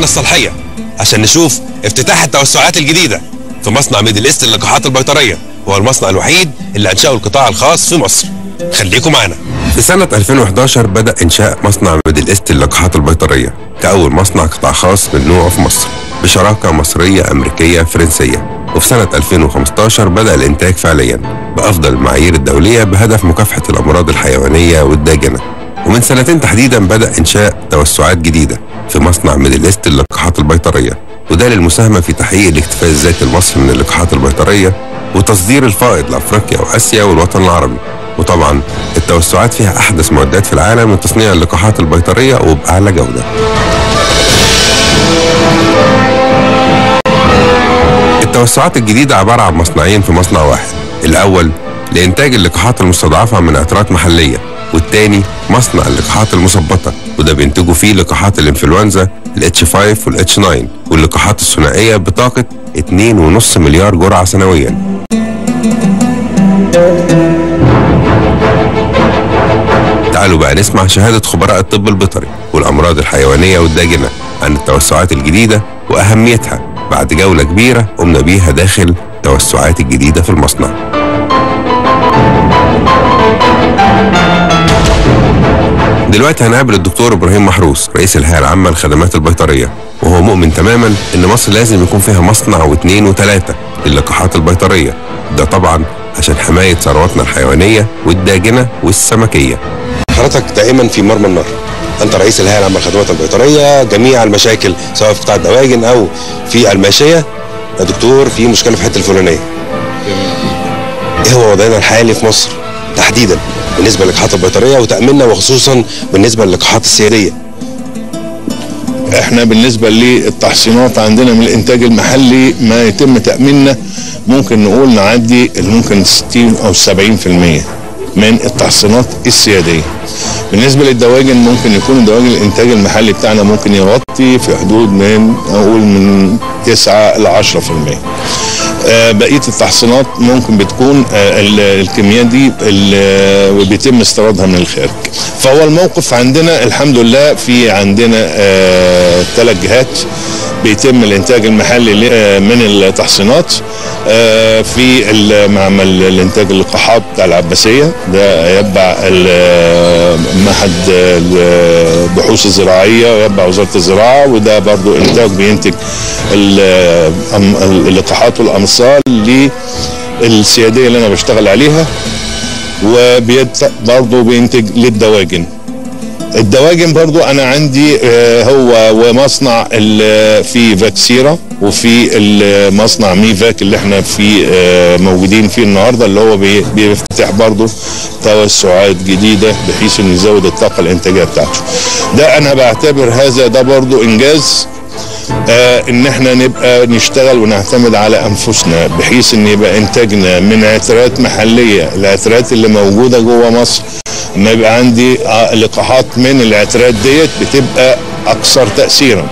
الصالحيه عشان نشوف افتتاح التوسعات الجديده في مصنع ميدل ايست للقاحات البيطريه وهو المصنع الوحيد اللي انشاه القطاع الخاص في مصر خليكم معانا في سنة 2011 بدأ إنشاء مصنع ميدل إيست للقاحات البيطرية كأول مصنع قطاع خاص من نوعه في مصر بشراكة مصرية أمريكية فرنسية وفي سنة 2015 بدأ الإنتاج فعليا بأفضل المعايير الدولية بهدف مكافحة الأمراض الحيوانية والداجنة ومن سنتين تحديدا بدأ إنشاء توسعات جديدة في مصنع ميدل إيست للقاحات البيطرية وده للمساهمة في تحقيق الاكتفاء الذاتي المصري من اللقاحات البيطرية وتصدير الفائض لأفريقيا وآسيا والوطن العربي وطبعا التوسعات فيها أحدث معدات في العالم لتصنيع اللقاحات البيطرية وبأعلى جودة التوسعات الجديدة عبارة عن مصنعين في مصنع واحد الأول لإنتاج اللقاحات المستضعفة من عطرات محلية والتاني مصنع اللقاحات المثبطة وده بينتجوا فيه لقاحات الانفلونزا الاتش 5 والاتش 9 واللقاحات الثنائية بطاقة 2.5 مليار جرعة سنويا تعالوا بقى نسمع شهادة خبراء الطب البيطري والأمراض الحيوانية والداجنة عن التوسعات الجديدة وأهميتها بعد جولة كبيرة قمنا بيها داخل التوسعات الجديدة في المصنع دلوقتي هنقابل الدكتور ابراهيم محروس رئيس الهيئه العامه للخدمات البيطريه وهو مؤمن تماما ان مصر لازم يكون فيها مصنع واثنين وثلاثه للقاحات البيطريه ده طبعا عشان حمايه ثرواتنا الحيوانيه والداجنه والسمكيه حضرتك دائما في مرمى النار انت رئيس الهيئه العامه للخدمات البيطريه جميع المشاكل سواء في قطاع الدواجن او في الماشيه يا دكتور في مشكله في الحته الفلانيه ايه هو وضعنا الحالي في مصر تحديدا بالنسبه للقاحات البيطريه وتاميننا وخصوصا بالنسبه للقاحات السياديه احنا بالنسبة للتحصينات عندنا من الانتاج المحلي ما يتم تأميننا ممكن نقول نعدي ممكن 60 او 70% من التحصينات السيادية بالنسبة للدواجن ممكن يكون الدواجن الانتاج المحلي بتاعنا ممكن يغطي في حدود من اقول من 9 ل 10% آه، بقيه التحصينات ممكن بتكون آه، ال- الكميات دي اللي بيتم استيرادها من الخارج فهو الموقف عندنا الحمد لله في عندنا ثلاث جهات بيتم الانتاج المحلي ل- آه، من التحصينات آه، في المعمل الانتاج اللقاحات بتاع العباسيه ده يتبع ال- معهد البحوث الزراعيه ويتبع وزاره الزراعه وده برضو انتاج بينتج ال- أم- اللقاحات والامصال للسياديه اللي انا بشتغل عليها وبرضه بينتج للدواجن الدواجن برضو انا عندي آه، هو ومصنع ال- في فاكسيرا وفي المصنع ميفاك اللي احنا في آه، موجودين فيه النهارده اللي هو بي- بيفتح برضو توسعات جديده بحيث انه يزود الطاقه الانتاجيه بتاعته ده انا بعتبر هذا ده برضو انجاز آه ان احنا نبقى نشتغل ونعتمد على انفسنا بحيث ان يبقى انتاجنا من عطرات محليه العطرات اللي موجوده جوه مصر ما يبقى عندي آه، لقاحات من العطرات ديت بتبقى اكثر تاثيرا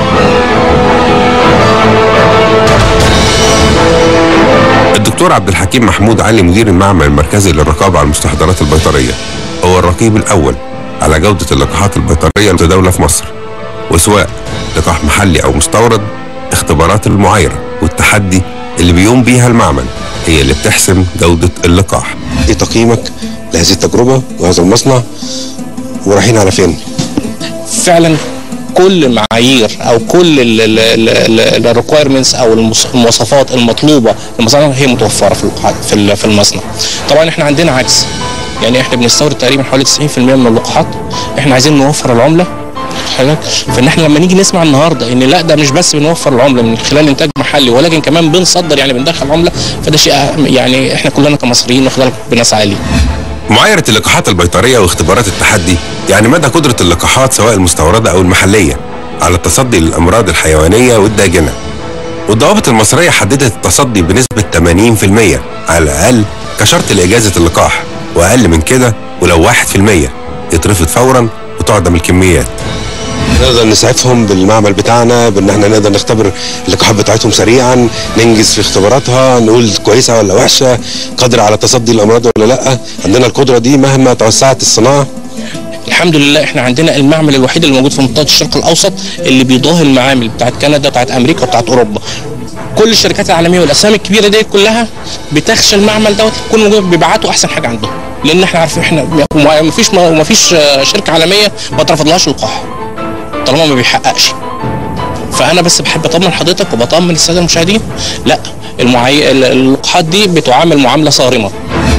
الدكتور عبد الحكيم محمود علي مدير المعمل المركزي للرقابه على المستحضرات البيطريه هو الرقيب الاول على جوده اللقاحات البيطريه المتداوله في مصر وسواء لقاح محلي او مستورد اختبارات المعايره والتحدي اللي بيقوم بيها المعمل هي اللي بتحسم جوده اللقاح ايه تقييمك لهذه التجربه وهذا المصنع ورايحين على فين فعلا كل المعايير او كل الريكويرمنتس او المس- المواصفات المطلوبه للمصانع هي متوفره في اللقاحات في ال- في المصنع طبعا احنا عندنا عجز يعني احنا بنستورد تقريبا حوالي 90% من اللقاحات احنا عايزين نوفر العمله حضرتك فان احنا لما نيجي نسمع النهارده ان لا ده مش بس بنوفر العمله من خلال انتاج محلي ولكن كمان بنصدر يعني بندخل عمله فده شيء يعني احنا كلنا كمصريين واخد بالك بنسعى ليه معايرة اللقاحات البيطرية واختبارات التحدي يعني مدى قدرة اللقاحات سواء المستوردة أو المحلية على التصدي للأمراض الحيوانية والداجنة والضوابط المصرية حددت التصدي بنسبة 80% على الأقل كشرط لإجازة اللقاح وأقل من كده ولو 1% يترفض فورا وتعدم الكميات نقدر نسعفهم بالمعمل بتاعنا بان احنا نقدر نختبر اللقاحات بتاعتهم سريعا ننجز في اختباراتها نقول كويسه ولا وحشه قادره على تصدي الامراض ولا لا عندنا القدره دي مهما توسعت الصناعه الحمد لله احنا عندنا المعمل الوحيد اللي موجود في منطقه الشرق الاوسط اللي بيضاهي المعامل بتاعت كندا بتاعت امريكا وبتاعت اوروبا كل الشركات العالميه والاسامي الكبيره دي كلها بتخشى المعمل دوت يكون موجود بيبعتوا احسن حاجه عندهم لان احنا عارفين احنا ما فيش ما فيش شركه عالميه ما ترفضلهاش لقاح طالما ما بيحققش فانا بس بحب اطمن حضرتك وبطمن الساده المشاهدين لا المعي... اللقاحات دي بتعامل معامله صارمه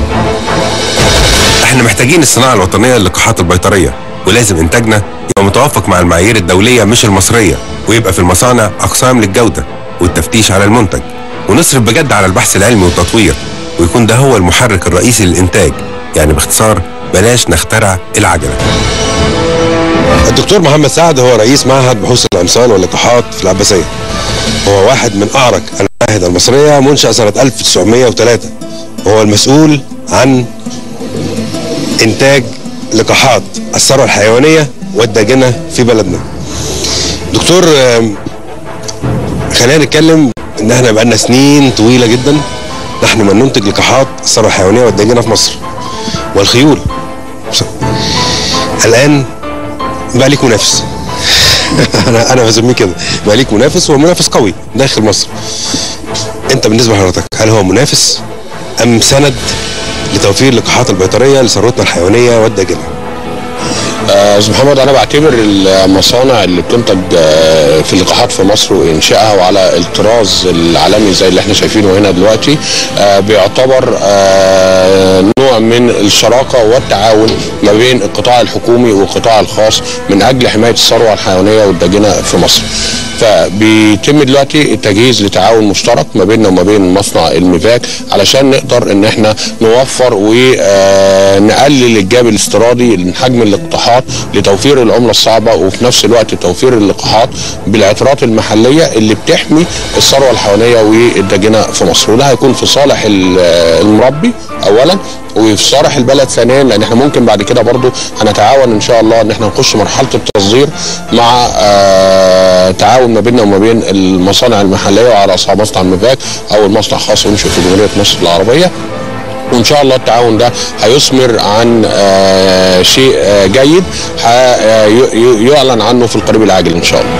احنا محتاجين الصناعه الوطنيه للقاحات البيطريه ولازم انتاجنا يبقى متوافق مع المعايير الدوليه مش المصريه ويبقى في المصانع اقسام للجوده والتفتيش على المنتج ونصرف بجد على البحث العلمي والتطوير ويكون ده هو المحرك الرئيسي للانتاج يعني باختصار بلاش نخترع العجله الدكتور محمد سعد هو رئيس معهد بحوث الامصال واللقاحات في العباسيه هو واحد من اعرق المعاهد المصريه منشأ سنه 1903 وهو المسؤول عن انتاج لقاحات الثروه الحيوانيه والداجنه في بلدنا دكتور خلينا نتكلم ان احنا بقالنا سنين طويله جدا نحن من ننتج لقاحات الثروه الحيوانيه والداجنه في مصر والخيول الان بقى ليك منافس انا انا بسميه كده بقى ليك منافس وهو منافس قوي داخل مصر انت بالنسبه لحضرتك هل هو منافس ام سند لتوفير اللقاحات البيطريه لثروتنا الحيوانيه والداجنه استاذ محمد انا بعتبر المصانع اللي بتنتج في اللقاحات في مصر وانشائها وعلى الطراز العالمي زي اللي احنا شايفينه هنا دلوقتي بيعتبر نوع من الشراكه والتعاون ما بين القطاع الحكومي والقطاع الخاص من اجل حمايه الثروه الحيوانيه والداجنه في مصر. فبيتم دلوقتي التجهيز لتعاون مشترك ما بيننا وما بين مصنع الميفاك علشان نقدر ان احنا نوفر ونقلل الجاب الاستيرادي من حجم اللقاحات لتوفير العمله الصعبه وفي نفس الوقت توفير اللقاحات بالعطرات المحليه اللي بتحمي الثروه الحيوانيه والداجنه في مصر وده هيكون في صالح المربي اولا وفي صالح البلد ثانيا لان احنا ممكن بعد كده برضو هنتعاون ان شاء الله ان احنا نخش مرحله التصدير مع آه تعاون ما بيننا وما بين المصانع المحليه وعلى اصحاب مصنع ميفاك او المصنع خاص ينشئ في جمهوريه مصر العربيه وان شاء الله التعاون ده هيثمر عن آه شيء آه جيد يعلن عنه في القريب العاجل ان شاء الله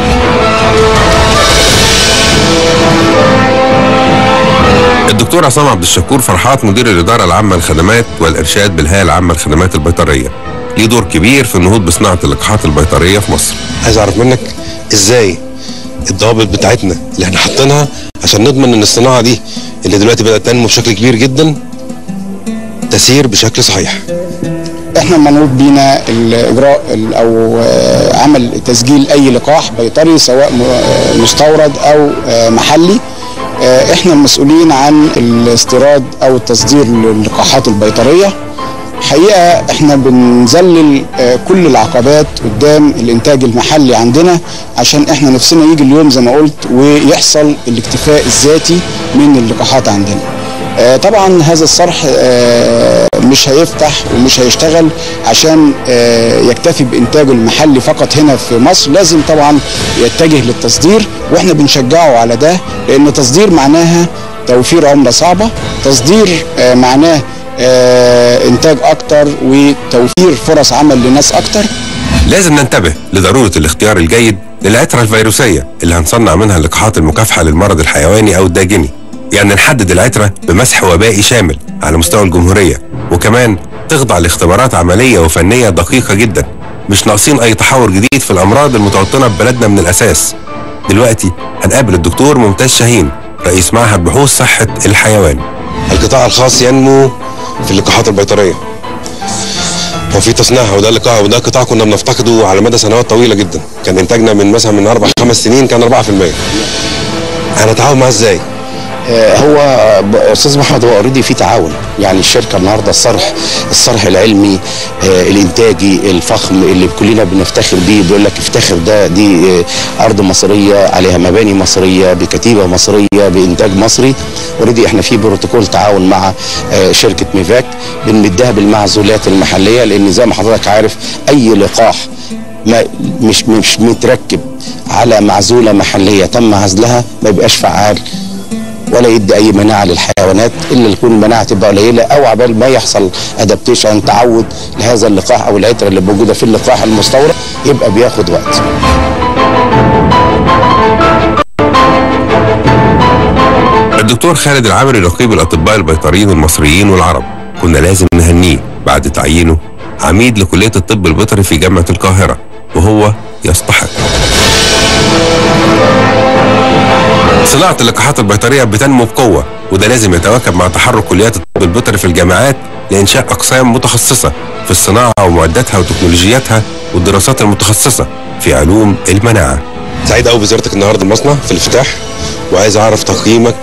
الدكتور عصام عبد الشكور فرحات مدير الإدارة العامة للخدمات والإرشاد بالهيئة العامة للخدمات البيطرية ليه دور كبير في النهوض بصناعة اللقاحات البيطرية في مصر عايز أعرف منك إزاي الضوابط بتاعتنا اللي احنا حاطينها عشان نضمن ان الصناعة دي اللي دلوقتي بدأت تنمو بشكل كبير جدا تسير بشكل صحيح احنا منوط بينا الاجراء او عمل تسجيل اي لقاح بيطري سواء مستورد او محلي احنا المسؤولين عن الاستيراد او التصدير للقاحات البيطريه حقيقه احنا بنذلل كل العقبات قدام الانتاج المحلي عندنا عشان احنا نفسنا يجي اليوم زي ما قلت ويحصل الاكتفاء الذاتي من اللقاحات عندنا طبعا هذا الصرح مش هيفتح ومش هيشتغل عشان يكتفي بانتاجه المحلي فقط هنا في مصر لازم طبعا يتجه للتصدير واحنا بنشجعه على ده لان تصدير معناها توفير عمله صعبه تصدير معناه انتاج اكتر وتوفير فرص عمل لناس اكتر لازم ننتبه لضروره الاختيار الجيد للعتره الفيروسيه اللي هنصنع منها اللقاحات المكافحه للمرض الحيواني او الداجني يعني نحدد العترة بمسح وبائي شامل على مستوى الجمهورية وكمان تخضع لاختبارات عملية وفنية دقيقة جدا مش ناقصين أي تحور جديد في الأمراض المتوطنة في بلدنا من الأساس دلوقتي هنقابل الدكتور ممتاز شاهين رئيس معهد بحوث صحة الحيوان القطاع الخاص ينمو في اللقاحات البيطرية وفي تصنيعها وده لقاح وده قطاع كنا بنفتقده على مدى سنوات طويله جدا كان انتاجنا من مثلا من اربع خمس سنين كان 4% هنتعاون معاه ازاي؟ هو استاذ محمد هو اوريدي في تعاون يعني الشركه النهارده الصرح الصرح العلمي آه الانتاجي الفخم اللي كلنا بنفتخر بيه بيقول لك افتخر ده دي آه ارض مصريه عليها مباني مصريه بكتيبه مصريه بانتاج مصري اوريدي احنا في بروتوكول تعاون مع آه شركه ميفاك بنمدها بالمعزولات المحليه لان زي ما حضرتك عارف اي لقاح ما مش مش متركب على معزوله محليه تم عزلها ما بيبقاش فعال ولا يدي اي مناعه للحيوانات الا تكون المناعه تبقى قليله او عبال ما يحصل ادابتيشن تعود لهذا اللقاح او العتره اللي موجوده في اللقاح المستورد يبقى بياخد وقت الدكتور خالد العامري رقيب الاطباء البيطريين المصريين والعرب كنا لازم نهنيه بعد تعيينه عميد لكليه الطب البيطري في جامعه القاهره وهو يستحق صناعة اللقاحات البيطرية بتنمو بقوة وده لازم يتواكب مع تحرك كليات الطب البيطري في الجامعات لإنشاء أقسام متخصصة في الصناعة ومعداتها وتكنولوجياتها والدراسات المتخصصة في علوم المناعة سعيد قوي بزيارتك النهارده المصنع في الافتتاح وعايز اعرف تقييمك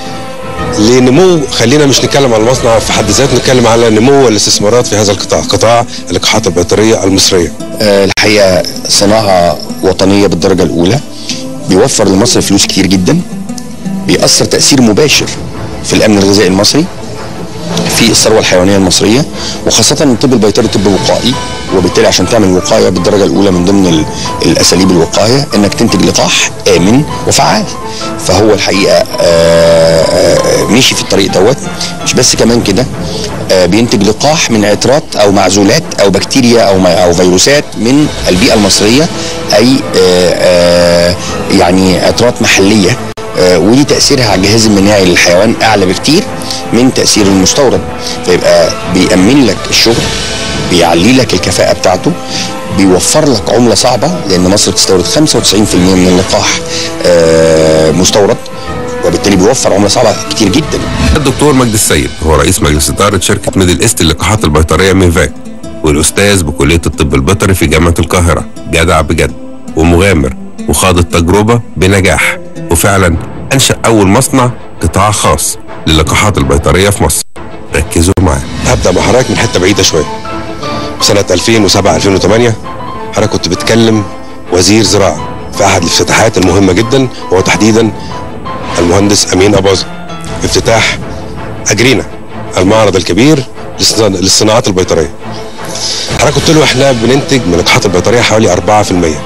لنمو خلينا مش نتكلم على المصنع في حد ذاته نتكلم على نمو الاستثمارات في هذا القطاع قطاع اللقاحات البيطرية المصرية آه، الحقيقه صناعه وطنيه بالدرجه الاولى بيوفر لمصر فلوس كتير جدا بيأثر تأثير مباشر في الأمن الغذائي المصري في الثروة الحيوانية المصرية وخاصة الطب البيطري طب وقائي وبالتالي عشان تعمل وقاية بالدرجة الأولى من ضمن ال- الأساليب الوقاية إنك تنتج لقاح آمن وفعال فهو الحقيقة آه، آه، مشي في الطريق دوت مش بس كمان كده آه، بينتج لقاح من عطرات أو معزولات أو بكتيريا أو ما- أو فيروسات من البيئة المصرية أي آه، آه، يعني عطرات محلية آه، ودي تأثيرها على الجهاز المناعي للحيوان أعلى بكتير من تأثير المستورد فيبقى بيأمن لك الشغل بيعلي لك الكفاءة بتاعته بيوفر لك عملة صعبة لأن مصر بتستورد 95% من اللقاح آه، مستورد وبالتالي بيوفر عملة صعبة كتير جدا الدكتور مجدي السيد هو رئيس مجلس إدارة شركة ميدل إيست للقاحات البيطرية ميفاك والأستاذ بكلية الطب البيطري في جامعة القاهرة جدع بجد ومغامر وخاض التجربة بنجاح وفعلا أنشأ أول مصنع قطاع خاص للقاحات البيطرية في مصر ركزوا معاه هبدأ مع حضرتك من حتة بعيدة شوية سنة 2007 2008 حضرتك كنت بتكلم وزير زراعة في أحد الافتتاحات المهمة جدا وهو تحديدا المهندس أمين أباظة افتتاح أجرينا المعرض الكبير للصنا- للصناعات البيطرية حضرتك قلت له احنا بننتج من اللقاحات البيطرية حوالي 4%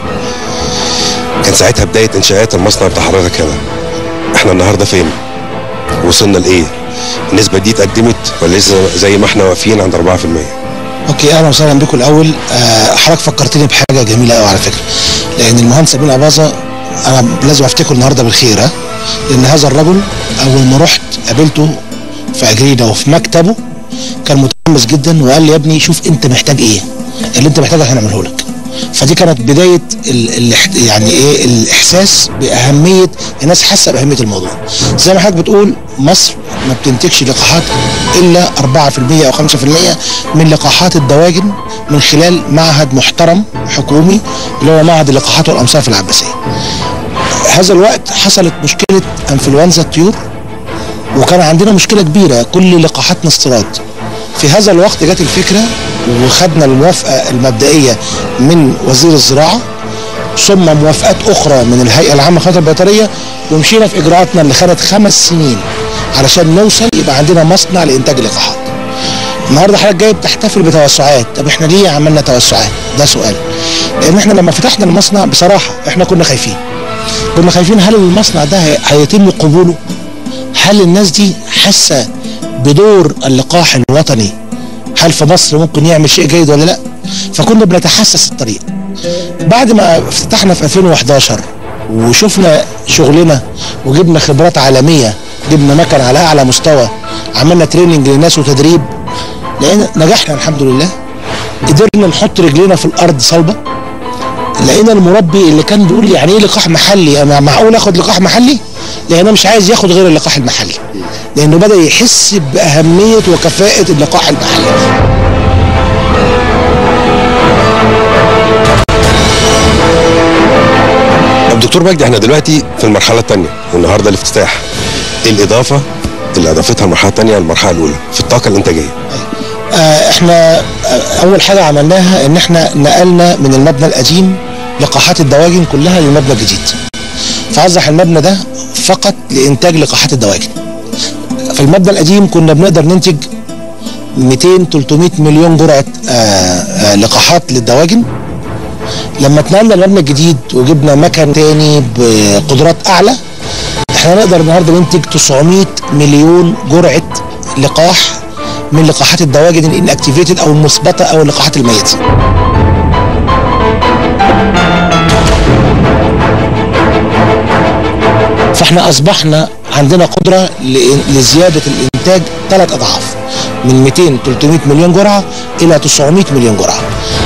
كان ساعتها بداية إنشاءات المصنع بتاع حضرتك هنا احنا النهاردة فين؟ وصلنا لإيه؟ النسبة دي اتقدمت ولا لسه زي ما احنا واقفين عند 4%؟ اوكي اهلا وسهلا بكم الاول آه، حضرتك فكرتني بحاجه جميله قوي على فكره لان المهندس امين اباظه انا لازم افتكره النهارده بالخير ها لان هذا الرجل اول ما رحت قابلته في اجرينا وفي مكتبه كان متحمس جدا وقال لي يا ابني شوف انت محتاج ايه اللي انت محتاجه هنعمله لك فدي كانت بدايه ال ال يعني ايه الاحساس باهميه الناس حاسه باهميه الموضوع زي ما حضرتك بتقول مصر ما بتنتجش لقاحات الا 4% او 5% من لقاحات الدواجن من خلال معهد محترم حكومي اللي هو معهد اللقاحات والامصار في العباسيه. هذا الوقت حصلت مشكله انفلونزا الطيور وكان عندنا مشكله كبيره كل لقاحاتنا استيراد. في هذا الوقت جت الفكره وخدنا الموافقه المبدئيه من وزير الزراعه ثم موافقات اخرى من الهيئه العامه للخدمات البيطريه ومشينا في اجراءاتنا اللي خدت خمس سنين علشان نوصل يبقى عندنا مصنع لانتاج اللقاحات. النهارده حضرتك جاي بتحتفل بتوسعات، طب احنا ليه عملنا توسعات؟ ده سؤال. لان احنا لما فتحنا المصنع بصراحه احنا كنا خايفين. كنا خايفين هل المصنع ده هي- هيتم قبوله؟ هل الناس دي حاسه بدور اللقاح الوطني؟ هل في مصر ممكن يعمل شيء جيد ولا لا؟ فكنا بنتحسس الطريق. بعد ما افتتحنا في 2011 وشفنا شغلنا وجبنا خبرات عالميه جبنا مكن على اعلى مستوى عملنا تريننج للناس وتدريب لقينا نجحنا الحمد لله قدرنا نحط رجلينا في الارض صلبه لقينا المربي اللي كان بيقول لي يعني ايه لقاح محلي انا معقول اخد لقاح محلي لانه مش عايز ياخد غير اللقاح المحلي لانه بدا يحس باهميه وكفاءه اللقاح المحلي طب دكتور مجدي احنا دلوقتي في المرحلة الثانية والنهاردة الافتتاح ايه الإضافة اللي أضافتها المرحلة الثانية للمرحلة الأولى في الطاقة الإنتاجية؟ آه، احنا آه، اول حاجه عملناها ان احنا نقلنا من المبنى القديم لقاحات الدواجن كلها للمبنى الجديد فاصبح المبنى ده فقط لانتاج لقاحات الدواجن في المبنى القديم كنا بنقدر ننتج 200 300 مليون جرعه آه، آه، لقاحات للدواجن لما اتنقلنا المبنى الجديد وجبنا مكن تاني بقدرات اعلى احنا نقدر النهارده ننتج 900 مليون جرعه لقاح من لقاحات الدواجن الانكتيفيتد او المثبته او اللقاحات الميته فاحنا اصبحنا عندنا قدره ل- لزياده الانتاج ثلاث اضعاف من 200 300 مليون جرعه الى 900 مليون جرعه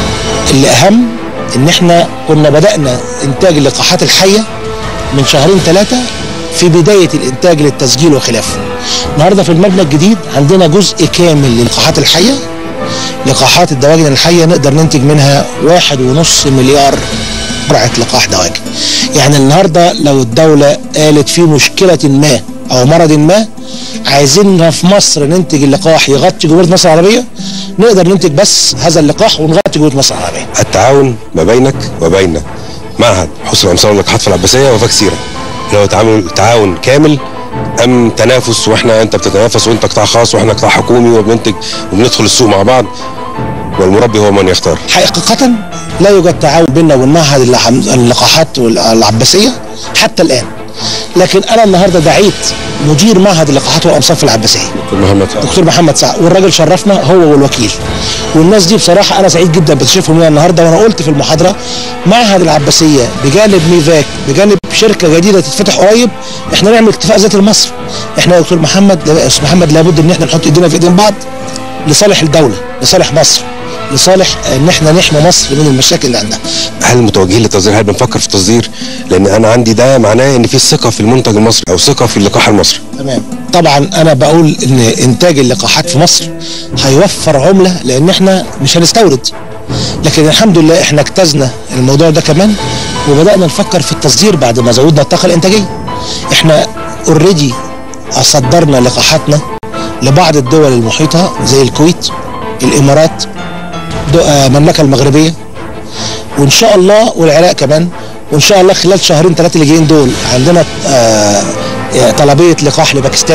الاهم ان احنا كنا بدانا انتاج اللقاحات الحيه من شهرين ثلاثه في بدايه الانتاج للتسجيل وخلافه النهارده في المبنى الجديد عندنا جزء كامل للقاحات الحيه لقاحات الدواجن الحيه نقدر ننتج منها واحد ونص مليار جرعه لقاح دواجن يعني النهارده لو الدوله قالت في مشكله ما او مرض ما عايزيننا في مصر ننتج اللقاح يغطي جمهوريه مصر العربيه نقدر ننتج بس هذا اللقاح ونغطي جمهوريه مصر العربيه التعاون ما بينك وبين معهد حسن الامصار واللقاحات في العباسيه وفاكسيرا اللي هو تعامل تعاون كامل ام تنافس واحنا انت بتتنافس وانت قطاع خاص واحنا قطاع حكومي وبننتج وبندخل السوق مع بعض والمربي هو من يختار حقيقة لا يوجد تعاون بيننا وبين معهد اللح- اللقاحات العباسية حتى الآن لكن أنا النهاردة دعيت مدير معهد اللقاحات والأمصار في العباسية دكتور محمد سعد. دكتور محمد سعد والراجل شرفنا هو والوكيل والناس دي بصراحة أنا سعيد جدا بتشوفهم هنا النهاردة وأنا قلت في المحاضرة معهد العباسية بجانب ميفاك بجانب شركة جديدة تتفتح قريب احنا نعمل اتفاق ذاتي لمصر احنا يا دكتور محمد استاذ محمد لابد ان احنا نحط ايدينا في ايدين بعض لصالح الدولة لصالح مصر لصالح ان احنا نحمي مصر من المشاكل اللي عندها هل متوجهين للتصدير هل بنفكر في التصدير لان انا عندي ده معناه ان في ثقه في المنتج المصري او ثقه في اللقاح المصري تمام طبعا انا بقول ان انتاج اللقاحات في مصر هيوفر عمله لان احنا مش هنستورد لكن الحمد لله احنا اجتزنا الموضوع ده كمان وبدانا نفكر في التصدير بعد ما زودنا الطاقه الانتاجيه احنا اوريدي صدرنا لقاحاتنا لبعض الدول المحيطه زي الكويت الامارات دو- آه، المملكه المغربيه وان شاء الله والعراق كمان وان شاء الله خلال شهرين ثلاثه اللي جايين دول عندنا آه، آه، طلبيه لقاح لباكستان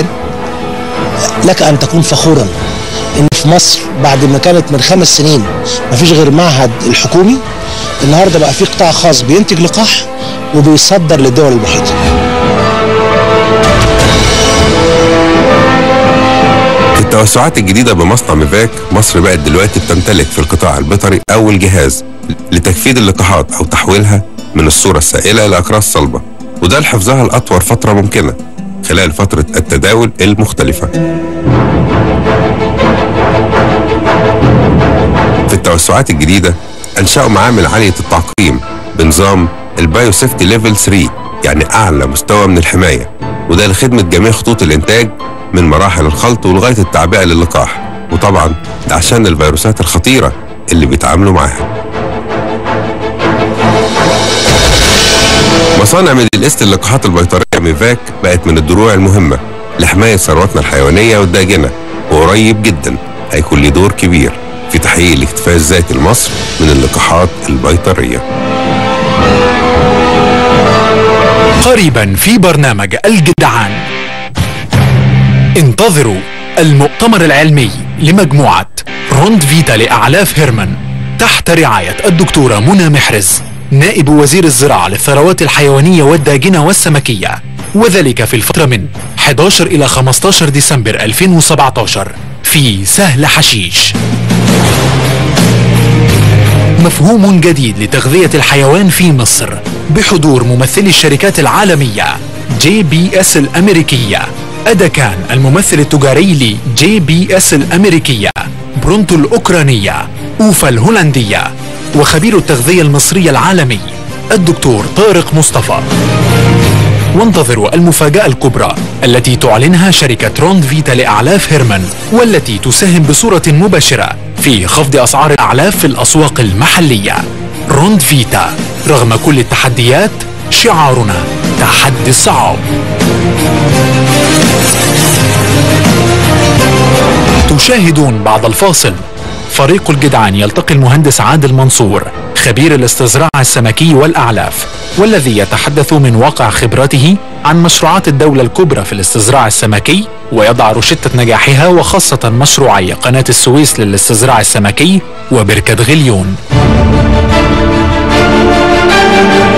لك ان تكون فخورا ان في مصر بعد ما كانت من خمس سنين ما فيش غير معهد الحكومي النهارده بقى في قطاع خاص بينتج لقاح وبيصدر للدول المحيطه في التوسعات الجديدة بمصنع ميفاك مصر بقت دلوقتي بتمتلك في القطاع البيطري أول جهاز لتجفيد اللقاحات أو تحويلها من الصورة السائلة لأقراص صلبة وده لحفظها لأطول فترة ممكنة خلال فترة التداول المختلفة في التوسعات الجديدة أنشأوا معامل عالية التعقيم بنظام البايو سيفتي ليفل 3 يعني أعلى مستوى من الحماية وده لخدمة جميع خطوط الإنتاج من مراحل الخلط ولغاية التعبئة للقاح وطبعا ده عشان الفيروسات الخطيرة اللي بيتعاملوا معاها مصانع ميدل ايست اللقاحات البيطرية ميفاك بقت من الدروع المهمة لحماية ثرواتنا الحيوانية والداجنة وقريب جدا هيكون ليه دور كبير في تحقيق الاكتفاء الذاتي لمصر من اللقاحات البيطرية قريبا في برنامج الجدعان انتظروا المؤتمر العلمي لمجموعة روند فيتا لأعلاف هيرمان تحت رعاية الدكتورة منى محرز نائب وزير الزراعة للثروات الحيوانية والداجنة والسمكية وذلك في الفترة من 11 إلى 15 ديسمبر 2017 في سهل حشيش مفهوم جديد لتغذية الحيوان في مصر بحضور ممثلي الشركات العالمية جي بي اس الأمريكية أدكان الممثل التجاري لي جي بي اس الأمريكية برونتو الأوكرانية أوفا الهولندية وخبير التغذية المصرية العالمي الدكتور طارق مصطفى وانتظروا المفاجأة الكبرى التي تعلنها شركة روند فيتا لأعلاف هيرمان والتي تساهم بصورة مباشرة في خفض أسعار الأعلاف في الأسواق المحلية روند فيتا رغم كل التحديات شعارنا تحدي الصعاب تشاهدون بعد الفاصل فريق الجدعان يلتقي المهندس عادل منصور خبير الاستزراع السمكي والأعلاف والذي يتحدث من واقع خبرته عن مشروعات الدولة الكبرى في الاستزراع السمكي ويضع روشتة نجاحها وخاصة مشروعي قناة السويس للاستزراع السمكي وبركة غليون